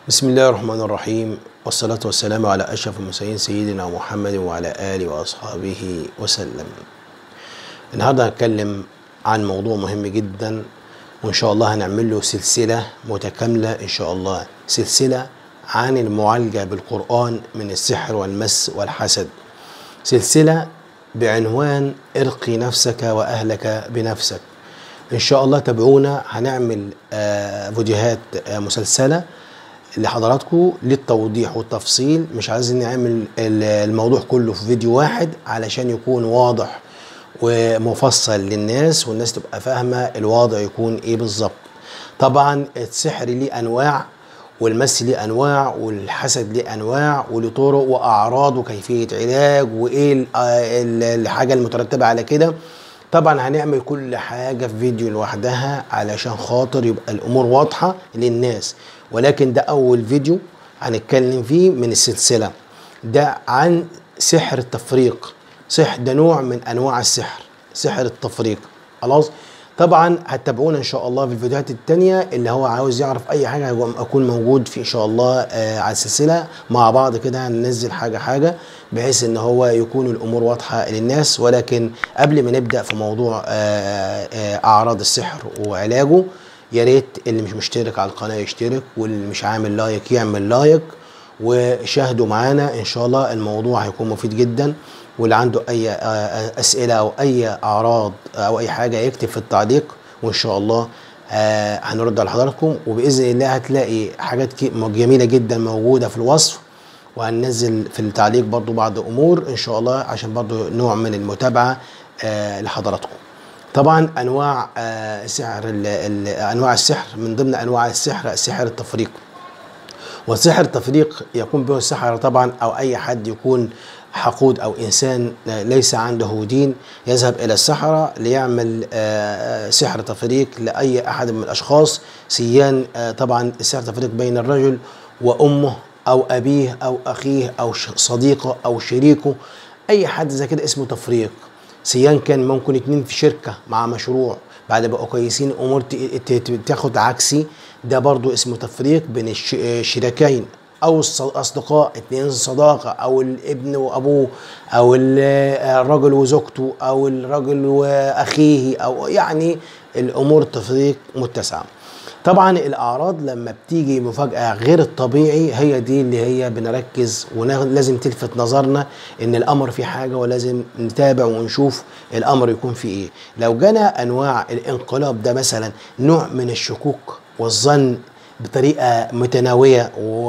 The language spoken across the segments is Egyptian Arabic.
بسم الله الرحمن الرحيم والصلاة والسلام على أشرف المرسلين سيدنا محمد وعلى آله وأصحابه وسلم النهاردة هنتكلم عن موضوع مهم جدا وإن شاء الله هنعمل له سلسلة متكاملة إن شاء الله سلسلة عن المعالجة بالقرآن من السحر والمس والحسد سلسلة بعنوان ارقي نفسك وأهلك بنفسك إن شاء الله تابعونا هنعمل آه، فيديوهات آه، مسلسلة لحضراتكم للتوضيح والتفصيل مش عايزين نعمل ال- الموضوع كله في فيديو واحد علشان يكون واضح ومفصل للناس والناس تبقى فاهمة الوضع يكون ايه بالظبط طبعا السحر ليه انواع والمس ليه انواع والحسد ليه انواع وليه طرق واعراض وكيفية علاج وايه ال- ال- الحاجة المترتبة على كده طبعا هنعمل كل حاجة في فيديو لوحدها علشان خاطر يبقى الأمور واضحة للناس ولكن ده أول فيديو هنتكلم فيه من السلسلة ده عن سحر التفريق سحر ده نوع من أنواع السحر سحر التفريق خلاص طبعا هتتابعونا ان شاء الله في الفيديوهات التانية اللي هو عاوز يعرف اي حاجة هيبقى اكون موجود في ان شاء الله آه على السلسلة مع بعض كده هننزل حاجة حاجة بحيث ان هو يكون الامور واضحة للناس ولكن قبل ما نبدأ في موضوع آه آه اعراض السحر وعلاجه يا ريت اللي مش مشترك على القناة يشترك واللي مش عامل لايك يعمل لايك وشاهدوا معانا ان شاء الله الموضوع هيكون مفيد جدا واللي عنده اي آه، آه، اسئله او اي اعراض او اي حاجه يكتب في التعليق وان شاء الله آه، هنرد على حضراتكم وباذن الله هتلاقي حاجات كي- جميله جدا موجوده في الوصف وهننزل في التعليق برضو بعض امور ان شاء الله عشان برضو نوع من المتابعه آه، لحضراتكم طبعا انواع آه، سحر ال- ال- انواع السحر من ضمن انواع السحر سحر التفريق وسحر التفريق يكون به السحرة طبعا أو أي حد يكون حقود أو إنسان ليس عنده دين يذهب إلى السحرة ليعمل آه، سحر تفريق لأي أحد من الأشخاص سيان آه، طبعا السحر تفريق بين الرجل وأمه أو أبيه أو أخيه أو ش- صديقه أو شريكه أي حد زي كده اسمه تفريق سيان كان ممكن اتنين في شركة مع مشروع بعد بقوا كويسين امور ت- ت- ت- تاخد عكسي ده برضو اسمه تفريق بين الش- الشريكين او الص- الاصدقاء اتنين صداقة او الابن وابوه او ال- الرجل وزوجته او الرجل واخيه او يعني الامور التفريق متسعة طبعا الاعراض لما بتيجي مفاجاه غير الطبيعي هي دي اللي هي بنركز ولازم تلفت نظرنا ان الامر في حاجه ولازم نتابع ونشوف الامر يكون في ايه لو جانا انواع الانقلاب ده مثلا نوع من الشكوك والظن بطريقه متناويه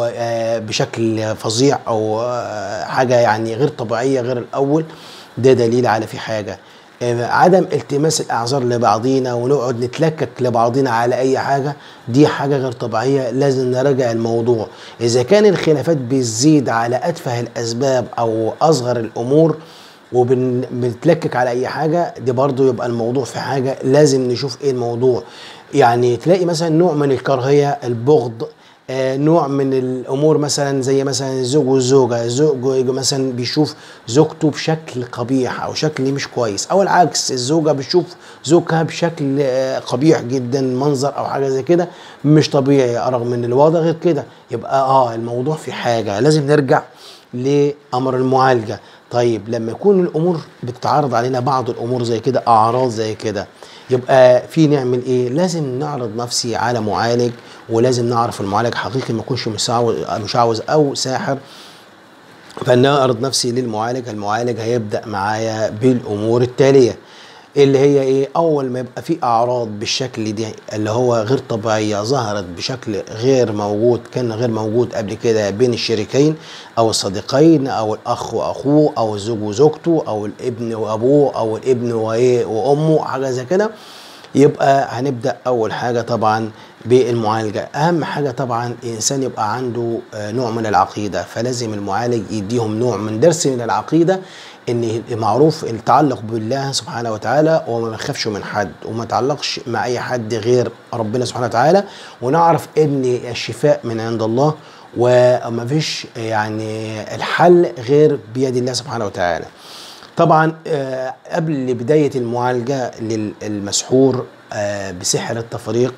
وبشكل فظيع او آه، حاجه يعني غير طبيعيه غير الاول ده دليل على في حاجه آه، عدم التماس الاعذار لبعضينا ونقعد نتلكك لبعضينا على اي حاجه دي حاجه غير طبيعيه لازم نراجع الموضوع اذا كان الخلافات بتزيد على اتفه الاسباب او اصغر الامور وبنتلكك على اي حاجه دي برضو يبقى الموضوع في حاجه لازم نشوف ايه الموضوع يعني تلاقي مثلا نوع من الكراهيه البغض آه، نوع من الامور مثلا زي مثلا الزوج والزوجه الزوج مثلا بيشوف زوجته بشكل قبيح او شكل مش كويس او العكس الزوجه بتشوف زوجها بشكل آه، قبيح جدا منظر او حاجه زي كده مش طبيعي رغم ان الوضع غير كده يبقى اه الموضوع في حاجه لازم نرجع لامر المعالجه طيب لما يكون الامور بتتعرض علينا بعض الامور زي كده اعراض زي كده يبقى في نعمل ايه لازم نعرض نفسي على معالج ولازم نعرف المعالج حقيقي ما يكونش مسعوز مشعوذ او ساحر فانا اعرض نفسي للمعالج المعالج هيبدا معايا بالامور التاليه اللي هي ايه اول ما يبقى في اعراض بالشكل دي اللي هو غير طبيعيه ظهرت بشكل غير موجود كان غير موجود قبل كده بين الشريكين او الصديقين او الاخ واخوه او الزوج وزوجته او الابن وابوه او الابن وايه وامه حاجه زي كده يبقى هنبدا اول حاجه طبعا بالمعالجه اهم حاجه طبعا الانسان يبقى عنده آه، نوع من العقيده فلازم المعالج يديهم نوع من درس من العقيده ان معروف التعلق بالله سبحانه وتعالى وما نخافش من حد وما تعلقش مع اي حد غير ربنا سبحانه وتعالى ونعرف ان الشفاء من عند الله وما فيش يعني الحل غير بيد الله سبحانه وتعالى طبعا آه، قبل بداية المعالجة للمسحور آه، بسحر التفريق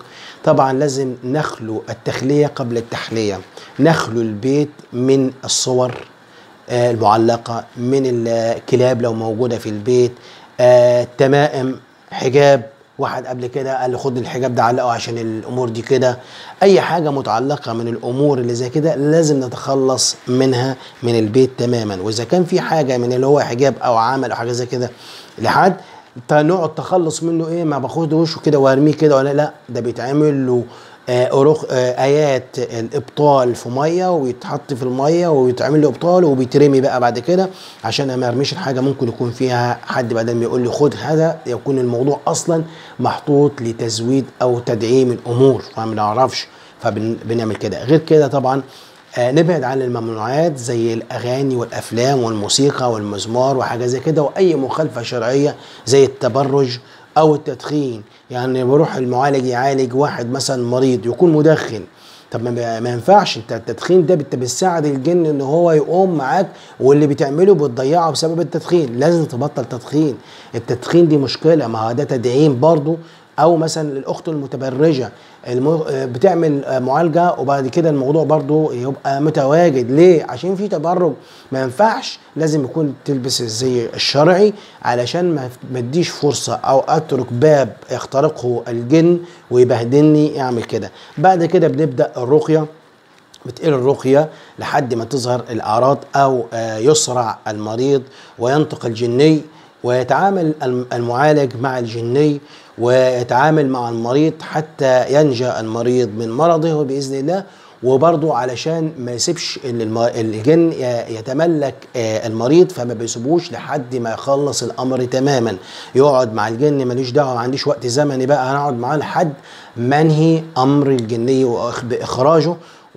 طبعا لازم نخلو التخلية قبل التحلية نخلو البيت من الصور آه، المعلقة من الكلاب لو موجودة في البيت آه، تمائم حجاب واحد قبل كده قال لي خد الحجاب ده علقه عشان الامور دي كده اي حاجه متعلقه من الامور اللي زي كده لازم نتخلص منها من البيت تماما واذا كان في حاجه من اللي هو حجاب او عمل او حاجه زي كده لحد نقعد تخلص منه ايه ما باخدهوش كده وارميه كده ولا لا ده بيتعمل له آه، أروخ آه، ايات الابطال في ميه ويتحط في الميه ويتعمل له ابطال وبيترمي بقى بعد كده عشان ما ارميش الحاجه ممكن يكون فيها حد بعدين ما يقول لي خد هذا يكون الموضوع اصلا محطوط لتزويد او تدعيم الامور فما نعرفش فبنعمل كده غير كده طبعا آه، نبعد عن الممنوعات زي الاغاني والافلام والموسيقى والمزمار وحاجه زي كده واي مخالفه شرعيه زي التبرج او التدخين يعني بروح المعالج يعالج واحد مثلا مريض يكون مدخن طب ما ما ينفعش انت التدخين ده انت بتساعد الجن ان هو يقوم معاك واللي بتعمله بتضيعه بسبب التدخين لازم تبطل تدخين التدخين دي مشكله ما هو ده تدعيم برضه او مثلا الاخت المتبرجه المو... بتعمل معالجه وبعد كده الموضوع برضو يبقى متواجد ليه عشان في تبرج ما ينفعش لازم يكون تلبس الزي الشرعي علشان ما اديش فرصه او اترك باب يخترقه الجن ويبهدلني اعمل كده بعد كده بنبدا الرقيه بتقل الرقية لحد ما تظهر الأعراض أو يسرع المريض وينطق الجني ويتعامل المعالج مع الجني ويتعامل مع المريض حتى ينجى المريض من مرضه باذن الله وبرضه علشان ما يسيبش الجن يتملك المريض فما بيسيبوش لحد ما يخلص الامر تماما يقعد مع الجن ماليش دعوه ما عنديش وقت زمني بقى هنقعد معاه لحد منهي امر الجني واخراجه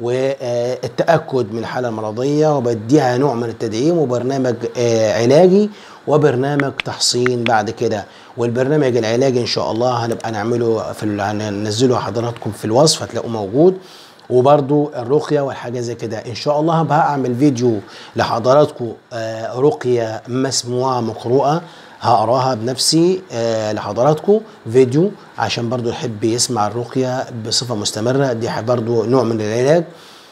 والتاكد من الحاله المرضيه وبديها نوع من التدعيم وبرنامج علاجي وبرنامج تحصين بعد كده والبرنامج العلاجي ان شاء الله هنبقى نعمله في هننزله حضراتكم في الوصف هتلاقوه موجود وبرضو الرقية والحاجة زي كده ان شاء الله هبقى اعمل فيديو لحضراتكم رقية مسموعة مقروءة هقراها بنفسي لحضراتكم فيديو عشان برضو يحب يسمع الرقية بصفة مستمرة دي برضو نوع من العلاج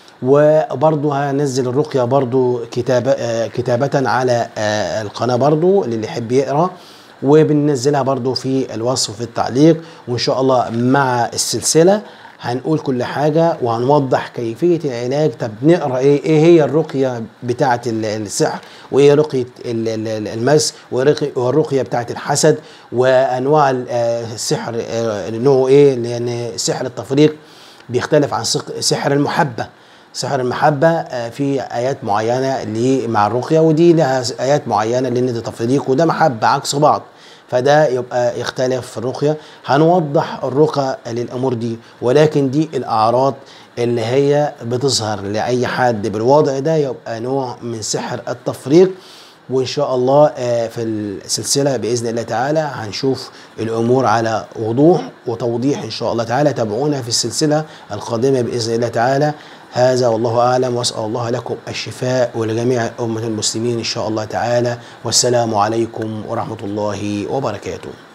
وبرضو هنزل الرقية برضو كتابة, كتابة على القناة برضو اللي يحب يقرأ وبننزلها برضو في الوصف في التعليق وإن شاء الله مع السلسلة هنقول كل حاجة وهنوضح كيفية العلاج طب نقرا ايه ايه هي الرقية بتاعة السحر وايه رقية المس والرقية بتاعة الحسد وانواع السحر نوعه ايه لان سحر التفريق بيختلف عن سحر المحبة سحر المحبة في آيات معينة مع الرقية ودي لها آيات معينة لأن ده تفريق وده محبة عكس بعض فده يبقى يختلف في الرقية هنوضح الرقى للأمور دي ولكن دي الأعراض اللي هي بتظهر لأي حد بالوضع ده يبقى نوع من سحر التفريق وإن شاء الله في السلسلة بإذن الله تعالى هنشوف الأمور على وضوح وتوضيح إن شاء الله تعالى تابعونا في السلسلة القادمة بإذن الله تعالى هذا والله أعلم وأسأل الله لكم الشفاء ولجميع أمة المسلمين إن شاء الله تعالى والسلام عليكم ورحمة الله وبركاته